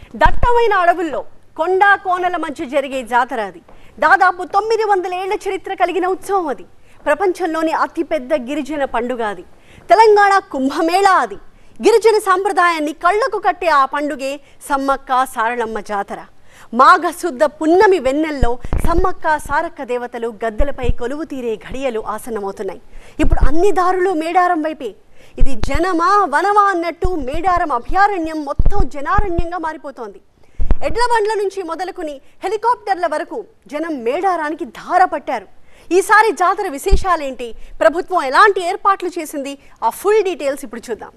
దట్టమైన అడవుల్లో కొండ కోనల మధ్య జరిగే జాతర అది దాదాపు తొమ్మిది వందల ఏళ్ల చరిత్ర కలిగిన ఉత్సవం అది ప్రపంచంలోని అతిపెద్ద గిరిజన పండుగ అది తెలంగాణ కుంభమేళా అది గిరిజన సాంప్రదాయాన్ని కళ్ళకు కట్టే ఆ పండుగే సమ్మక్క సారళమ్మ జాతర మాఘ శుద్ధ పున్నమి వెన్నెల్లో సమ్మక్క సారక్క దేవతలు గద్దెలపై కొలువు తీరే ఘడియలు ఆసన్నమవుతున్నాయి ఇప్పుడు అన్ని దారులు మేడారం వైపే ఇది జనమా వనమా అన్నట్టు మేడారం అభయారణ్యం మొత్తం జనారణ్యంగా మారిపోతోంది ఎడ్ల బండ్ల నుంచి మొదలుకుని హెలికాప్టర్ల వరకు జనం మేడారానికి ధార పట్టారు ఈసారి జాతర విశేషాలేంటి ప్రభుత్వం ఎలాంటి ఏర్పాట్లు చేసింది ఆ ఫుల్ డీటెయిల్స్ ఇప్పుడు చూద్దాం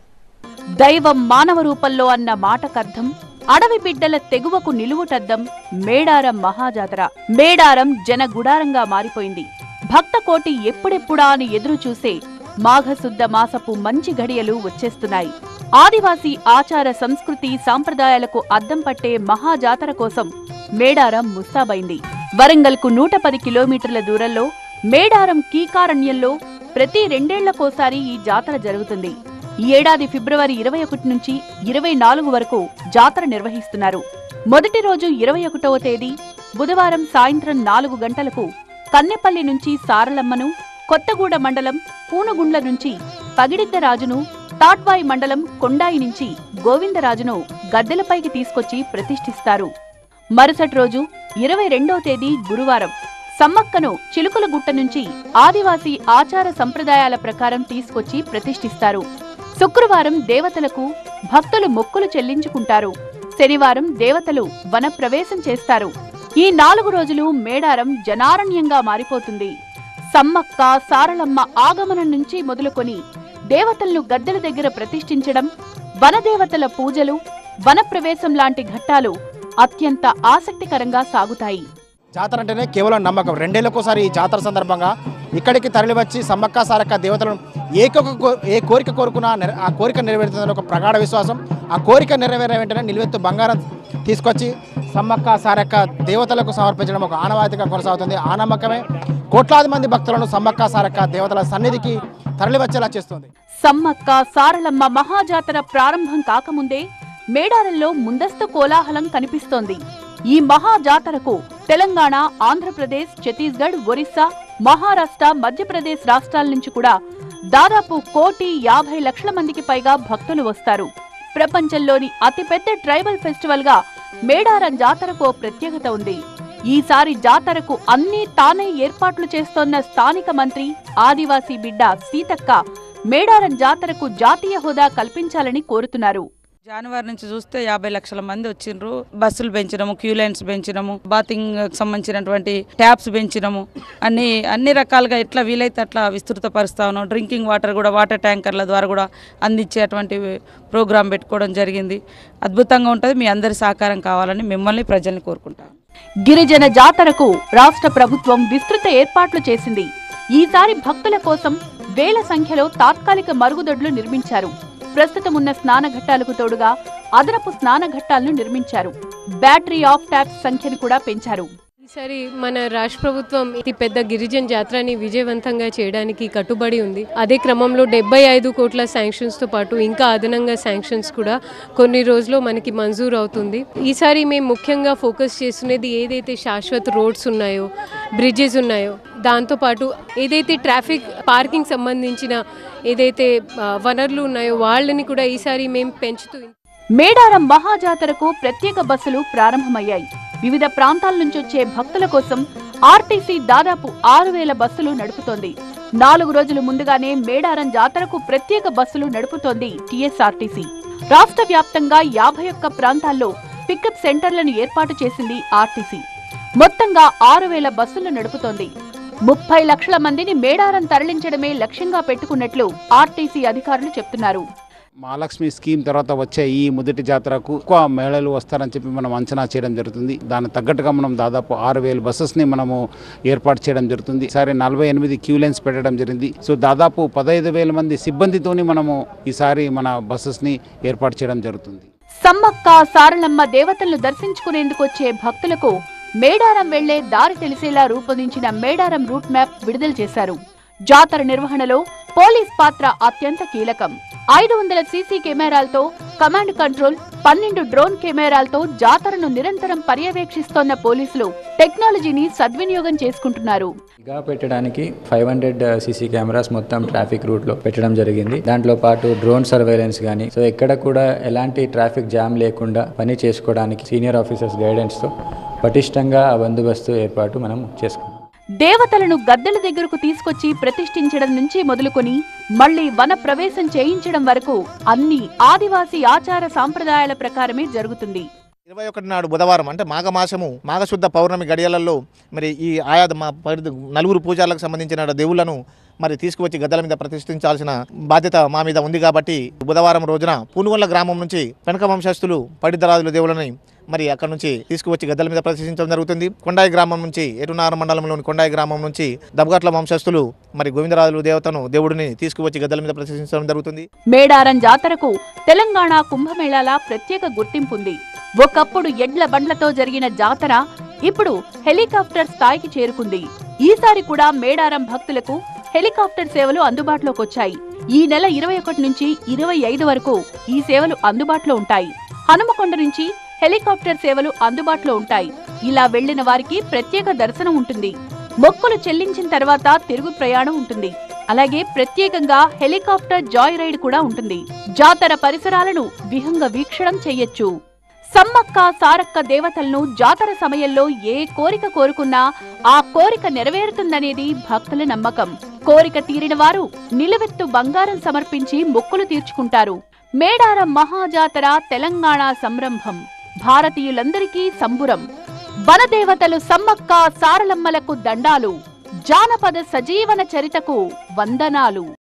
దైవం మానవ రూపంలో అన్న మాటకర్థం అడవి బిడ్డల తెగువకు నిలువుటద్దం మేడారం మహాజాతర మేడారం జన గుడారంగా మారిపోయింది భక్త కోటి ఎప్పుడెప్పుడా అని ఎదురు చూసే మాఘశుద్ధ మాసపు మంచి ఘడియలు వచ్చేస్తున్నాయి ఆదివాసీ ఆచార సంస్కృతి సాంప్రదాయాలకు అద్దం పట్టే మహాజాతర కోసం మేడారం ముస్తాబైంది వరంగల్కు నూట పది కిలోమీటర్ల దూరంలో మేడారం కీకారణ్యంలో ప్రతి రెండేళ్లకోసారి ఈ జాతర జరుగుతుంది ఈ ఏడాది ఫిబ్రవరి ఇరవై ఒకటి నుంచి ఇరవై నాలుగు వరకు జాతర నిర్వహిస్తున్నారు మొదటి రోజు ఇరవై ఒకటవ తేదీ బుధవారం సాయంత్రం నాలుగు గంటలకు కన్నెపల్లి నుంచి సారలమ్మను కొత్తగూడ మండలం పూనగుండ్ల నుంచి పగిడిద్దరాజును తాట్వాయి మండలం కొండాయి నుంచి గోవిందరాజును గద్దెలపైకి తీసుకొచ్చి ప్రతిష్ఠిస్తారు మరుసటి రోజు ఇరవై రెండో తేదీ గురువారం సమ్మక్కను చిలుకలగుట్ట నుంచి ఆదివాసీ ఆచార సంప్రదాయాల ప్రకారం తీసుకొచ్చి ప్రతిష్ఠిస్తారు శుక్రవారం దేవతలకు భక్తులు మొక్కులు చెల్లించుకుంటారు శనివారం దేవతలు వనప్రవేశం చేస్తారు ఈ నాలుగు రోజులు మేడారం జనారణ్యంగా మారిపోతుంది సమ్మక్క సారలమ్మ ఆగమనం నుంచి మొదలుకొని దేవతలను గద్దెల దగ్గర ప్రతిష్ఠించడం వనదేవతల పూజలు వనప్రవేశం లాంటి ఘట్టాలు అత్యంత ఆసక్తికరంగా సాగుతాయి జాతర అంటేనే కేవలం నమ్మకం రెండేళ్లకోసారి ఈ జాతర సందర్భంగా ఇక్కడికి తరలివచ్చి సమ్మక్క సారక్క దేవతలను ఏకొక కో- ఏ కోరిక కోరుకున్నా నెర- ఆ కోరిక నెరవేరుతుందని ఒక ప్రగాఢ విశ్వాసం ఆ కోరిక నెరవేరే వెంటనే నిలువెత్తు బంగారం తీసుకొచ్చి సమ్మక్క సారక్క దేవతలకు సమర్పించడం ఒక ఆనవాయితీగా కొనసాగుతుంది ఆ నమ్మకమే కోట్లాది మంది భక్తులను సమ్మక్క సారక్క దేవతల సన్నిధికి తరలివచ్చేలా చేస్తుంది సమ్మక్క సారలమ్మ మహాజాతర ప్రారంభం కాకముందే మేడారంలో ముందస్తు కోలాహలం కనిపిస్తోంది ఈ మహాజాతరకు తెలంగాణ ఆంధ్రప్రదేశ్ ఛత్తీస్గఢ్ ఒరిస్సా మహారాష్ట్ర మధ్యప్రదేశ్ రాష్ట్రాల నుంచి కూడా దాదాపు కోటి యాభై లక్షల మందికి పైగా భక్తులు వస్తారు ప్రపంచంలోని అతిపెద్ద ట్రైబల్ ఫెస్టివల్ గా మేడారం జాతరకు ఓ ప్రత్యేకత ఉంది ఈసారి జాతరకు అన్నీ తానే ఏర్పాట్లు చేస్తోన్న స్థానిక మంత్రి ఆదివాసీ బిడ్డ సీతక్క మేడారం జాతరకు జాతీయ హోదా కల్పించాలని కోరుతున్నారు జనవరి నుంచి చూస్తే యాభై లక్షల మంది వచ్చిండ్రు బస్సులు పెంచినము క్యూ లైన్స్ పెంచినము బాతింగ్ సంబంధించినటువంటి ట్యాప్స్ పెంచినము అన్ని అన్ని రకాలుగా ఎట్లా వీలైతే అట్లా విస్తృత పరుస్తా ఉన్నాం డ్రింకింగ్ వాటర్ కూడా వాటర్ ట్యాంకర్ల ద్వారా కూడా అందించేటువంటి ప్రోగ్రాం పెట్టుకోవడం జరిగింది అద్భుతంగా ఉంటుంది మీ అందరి సహకారం కావాలని మిమ్మల్ని ప్రజల్ని కోరుకుంటాం గిరిజన జాతరకు రాష్ట్ర ప్రభుత్వం విస్తృత ఏర్పాట్లు చేసింది ఈసారి భక్తుల కోసం వేల సంఖ్యలో తాత్కాలిక మరుగుదొడ్లు నిర్మించారు ప్రస్తుతం ఉన్న స్నాన ఘట్టాలకు తోడుగా అదనపు స్నాన ఘట్టాలను నిర్మించారు బ్యాటరీ ఆఫ్ ట్యాప్స్ సంఖ్యను కూడా పెంచారు ఈసారి మన రాష్ట్ర ప్రభుత్వం ఇది పెద్ద గిరిజన జాతరని విజయవంతంగా చేయడానికి కట్టుబడి ఉంది అదే క్రమంలో డెబ్బై ఐదు కోట్ల శాంక్షన్స్ తో పాటు ఇంకా అదనంగా శాంక్షన్స్ కూడా కొన్ని రోజుల్లో మనకి మంజూరు అవుతుంది ఈసారి మేము ముఖ్యంగా ఫోకస్ చేస్తున్నది ఏదైతే శాశ్వత రోడ్స్ ఉన్నాయో బ్రిడ్జెస్ ఉన్నాయో దాంతోపాటు ఏదైతే ట్రాఫిక్ పార్కింగ్ సంబంధించిన ఏదైతే ఆ, వనరులు ఉన్నాయో వాళ్ళని కూడా ఈసారి మేము పెంచుతూ మేడారం మహాజాతరకు ప్రత్యేక బస్సులు ప్రారంభమయ్యాయి వివిధ ప్రాంతాల నుంచి వచ్చే భక్తుల కోసం ఆర్టీసీ దాదాపు ఆరు వేల బస్సులు నడుపుతోంది నాలుగు రోజులు ముందుగానే మేడారం జాతరకు ప్రత్యేక బస్సులు నడుపుతోంది టీఎస్ఆర్టీసీ రాష్ట్ర వ్యాప్తంగా యాభై ఒక్క ప్రాంతాల్లో పికప్ సెంటర్లను ఏర్పాటు చేసింది ఆర్టీసీ మొత్తంగా ఆరు వేల బస్సులు నడుపుతోంది ముప్పై లక్షల మందిని మేడారం తరలించడమే లక్ష్యంగా పెట్టుకున్నట్లు ఆర్టీసీ అధికారులు చెప్తున్నారు మహాలక్ష్మి స్కీమ్ తర్వాత వచ్చే ఈ మొదటి జాతరకు ఎక్కువ మహిళలు వస్తారని చెప్పి మనం అంచనా చేయడం జరుగుతుంది దానికి తగ్గట్టుగా మనం దాదాపు ఆరు వేల బస్సెస్ని మనము ఏర్పాటు చేయడం జరుగుతుంది ఈసారి నలభై ఎనిమిది క్యూ లైన్స్ పెట్టడం జరిగింది సో దాదాపు పదహైదు వేల మంది సిబ్బందితోని మనము ఈసారి మన బస్సెస్ని ఏర్పాటు చేయడం జరుగుతుంది సమ్మక్క సారలమ్మ దేవతలను దర్శించుకునేందుకు వచ్చే భక్తులకు మేడారం వెళ్లే దారి తెలిసేలా రూపొందించిన మేడారం రూట్ మ్యాప్ విడుదల చేశారు జాతర నిర్వహణలో పోలీస్ పాత్ర అత్యంత కీలకం ఐదు వందల సీసీ కెమెరాలతో కమాండ్ కంట్రోల్ పన్నెండు డ్రోన్ కెమెరాలతో జాతరను నిరంతరం పర్యవేక్షిస్తోన్న పోలీసులు టెక్నాలజీని సద్వినియోగం చేసుకుంటున్నారు నిఘా పెట్టడానికి ఫైవ్ హండ్రెడ్ సీసీ కెమెరాస్ మొత్తం ట్రాఫిక్ రూట్ లో పెట్టడం జరిగింది దాంట్లో పాటు డ్రోన్ సర్వేలెన్స్ కానీ సో ఎక్కడ కూడా ఎలాంటి ట్రాఫిక్ జామ్ లేకుండా పని చేసుకోవడానికి సీనియర్ ఆఫీసర్స్ గైడెన్స్ తో పటిష్టంగా ఆ బందోబస్తు ఏర్పాటు మనం చేసుకున్నాం దేవతలను గద్దెల దగ్గరకు తీసుకొచ్చి ప్రతిష్ఠించడం నుంచి మొదలుకొని మళ్లీ వన ప్రవేశం చేయించడం వరకు అన్ని ఆదివాసీ ఆచార సాంప్రదాయాల ప్రకారమే జరుగుతుంది ఇరవై ఒకటి నాడు బుధవారం అంటే మాఘమాసము మాఘశుద్ధ పౌర్ణమి గడియలలో మరి ఈ ఆయా మా పరిధి నలుగురు పూజాలకు సంబంధించిన దేవుళ్లను మరి తీసుకువచ్చి గద్దల మీద ప్రతిష్ఠించాల్సిన బాధ్యత మా మీద ఉంది కాబట్టి బుధవారం రోజున పూనుగొల్ల గ్రామం నుంచి పెనక వంశస్థులు పడిదరాజుల దేవులని మరి అక్కడ నుంచి తీసుకువచ్చి గద్దల మీద ప్రతిష్ఠించడం జరుగుతుంది కొండాయి గ్రామం నుంచి ఎటునార మండలంలోని కొండాయి గ్రామం నుంచి దబగట్ల వంశస్థులు మరి గోవిందరాజులు దేవతను దేవుడిని తీసుకువచ్చి గద్దల మీద ప్రతిష్ఠించడం జరుగుతుంది మేడారం జాతరకు తెలంగాణ కుంభమేళాల ప్రత్యేక గుర్తింపుంది ఒకప్పుడు ఎడ్ల బండ్లతో జరిగిన జాతర ఇప్పుడు హెలికాప్టర్ స్థాయికి చేరుకుంది ఈసారి కూడా మేడారం భక్తులకు హెలికాప్టర్ సేవలు అందుబాటులోకి వచ్చాయి ఈ నెల ఇరవై ఒకటి నుంచి ఇరవై ఐదు వరకు ఈ సేవలు అందుబాటులో ఉంటాయి హనుమకొండ నుంచి హెలికాప్టర్ సేవలు అందుబాటులో ఉంటాయి ఇలా వెళ్లిన వారికి ప్రత్యేక దర్శనం ఉంటుంది మొక్కులు చెల్లించిన తర్వాత తిరుగు ప్రయాణం ఉంటుంది అలాగే ప్రత్యేకంగా హెలికాప్టర్ జాయ్ రైడ్ కూడా ఉంటుంది జాతర పరిసరాలను విహంగ వీక్షణం చెయ్యొచ్చు సమ్మక్క సారక్క దేవతలను జాతర సమయంలో ఏ కోరిక కోరుకున్నా ఆ కోరిక నెరవేరుతుందనేది భక్తుల నమ్మకం కోరిక తీరిన వారు నిలువెత్తు బంగారం సమర్పించి మొక్కులు తీర్చుకుంటారు మేడారం మహాజాతర తెలంగాణ సంరంభం భారతీయులందరికీ సంబురం వనదేవతలు సమ్మక్క సారలమ్మలకు దండాలు జానపద సజీవన చరితకు వందనాలు